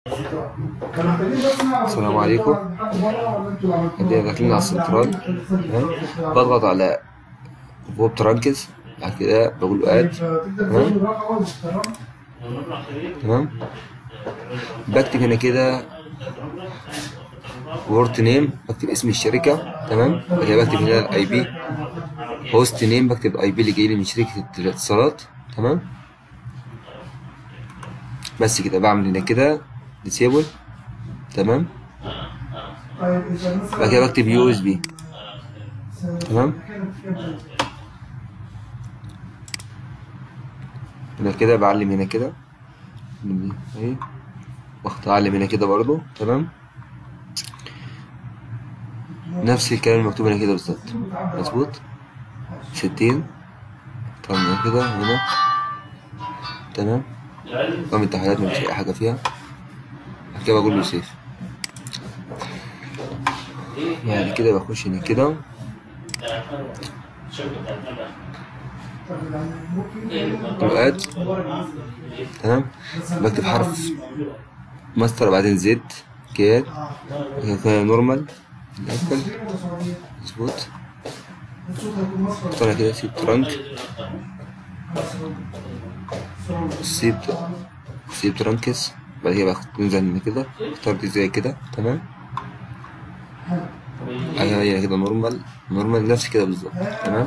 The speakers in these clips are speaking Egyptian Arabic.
السلام عليكم كده داخلين على السنترال تمام بضغط على فوب ترانكز بعد كده بقول له اد تمام تمام بكتب هنا كده وورد نيم بكتب اسم الشركة تمام بعد كده بكتب هنا الاي بي هوست نيم بكتب الاي بي اللي جاي لي من شركة الاتصالات تمام بس كده بعمل هنا كده ديسيبل تمام بعد كده بكتب يو اس بي تمام هنا كده بعلم هنا كده اهي واخد اعلم هنا كده برضو تمام نفس الكلام المكتوب هنا كده بالظبط مظبوط ستين طبعا هنا كده هنا تمام رقم التحويلات مفيش اي حاجه فيها بعد كده بقول له سيف بعد كده بخش هنا كده اد تمام بكتب حرف ماستر بعدين زد كاد كده نورمال الأول مظبوط اختار كده سيب ترانك سيب سيب ترانكس بعد كده باخد ننزل من كده اختار دي زي كده تمام ايوه هي كده نورمال نورمال نفس كده بالظبط تمام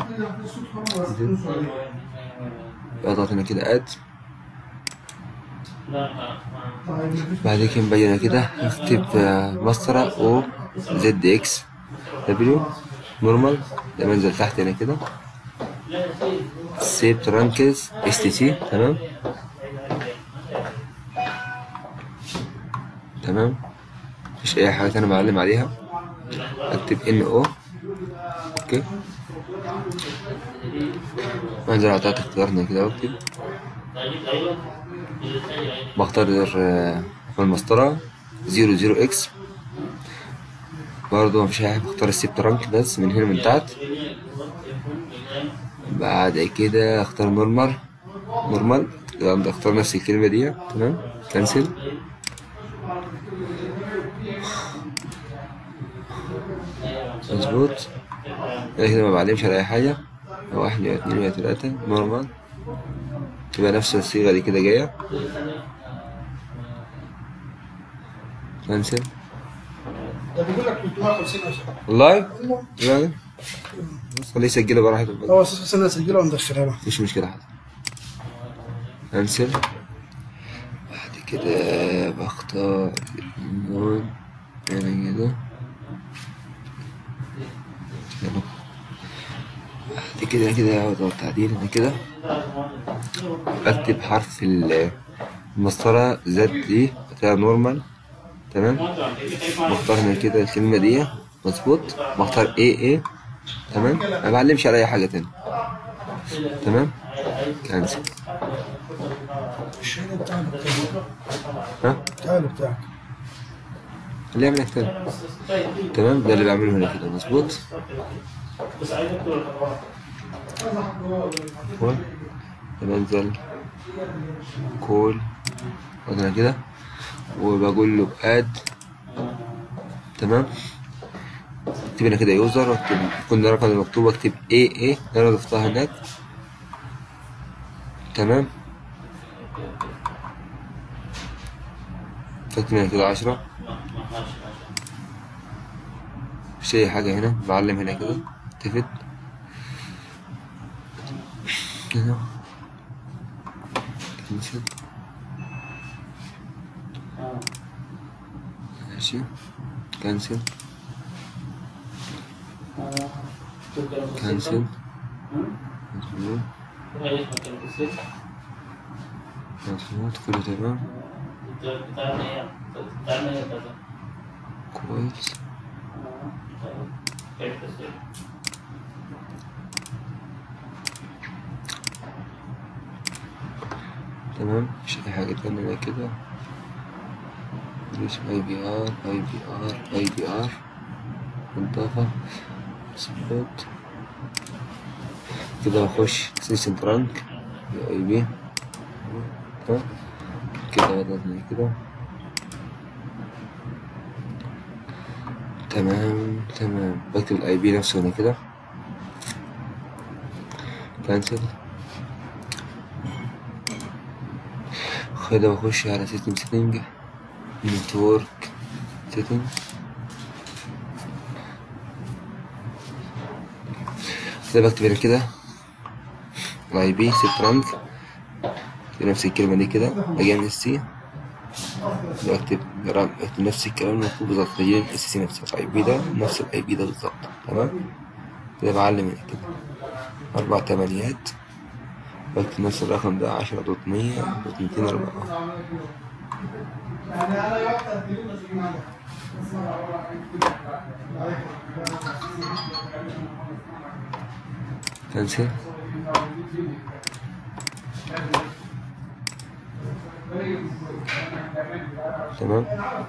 اضغط هنا كده اد بعد كده مبينة كده نكتب مسطرة او زد اكس دبليو نورمال ده منزل تحت هنا كده سيب ترانكز اس تي سي تمام تمام مفيش اي حاجة تانية بعلم عليها اكتب ان او اوكي انزل على تحت اختيارنا كده واكتب بختار في المسطرة زيرو زيرو اكس برضه مفيش اي حاجة بختار السيب ترانك بس من هنا من تحت بعد كده اختار نورمال نورمال يلا اختار نفس الكلمة دي تمام كنسل مظبوط انا كده ما بعلمش على اي حاجة واحد ولا اتنين ولا تلاتة نورمال تبقى نفس الصيغة دي كده جاية كنسل ده بيقول لك 350 عشان والله يعني بص خليه يسجلها براحته هو اساسا انا اسجلها وندخلها له مفيش مشكلة حاجة كنسل بعد كده بختار اللون هنا كده يلا بعد كده كده اقعد على التعديل هنا كده بكتب حرف ال- المسطرة زد دي بتاع نورمال تمام بختار هنا كده الكلمة دي مظبوط بختار ايه ايه تمام ما بعلمش على اي حاجة تاني تمام كنسل الشهاده بتاعك ها تعالى بتاعك اللي يعمل تاني تمام ده اللي بعمله هنا كده مظبوط هو بنزل كول انا كده وبقول له اد تمام اكتب هنا كده يوزر واكتب كل الرقم المكتوب واكتب ايه ايه اللي انا ضفتها هناك تمام فاكتب هنا كده عشرة مفيش أي حاجة هنا بعلم هنا كده التفت كده كنسل ماشي كنسل كنسل مظبوط مظبوط كله تمام كويس تمام مش اي حاجة تانية كده ندوس اي بي ار اي بي ار اي بي ار اضافة سبوت كده بخش سيستم ترانك اي بي تمام كده بضغط كده تمام تمام بكتب الاي بي نفسه هنا كده كانسل كده بخش على سيستم سيتنج نتورك سيتنج كده بكتب هنا كده الاي بي سيت رانك نفس الكلمة دي كده باجي من السي بكتب بكتب نفس الكلام المكتوب بالظبط بجيب الاس سي نفسه الاي بي ده نفس الاي بي ده بالظبط تمام كده بعلم هنا كده أربع تمانيات بكتب نفس الرقم ده عشرة دوت مية دوت ميتين أربعة كنسل تمام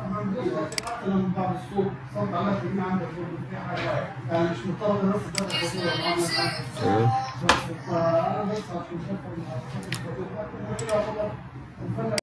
يعني مش مضطر بس تاخد فاتوره معانا تمام بس فانا بس عشان خاطر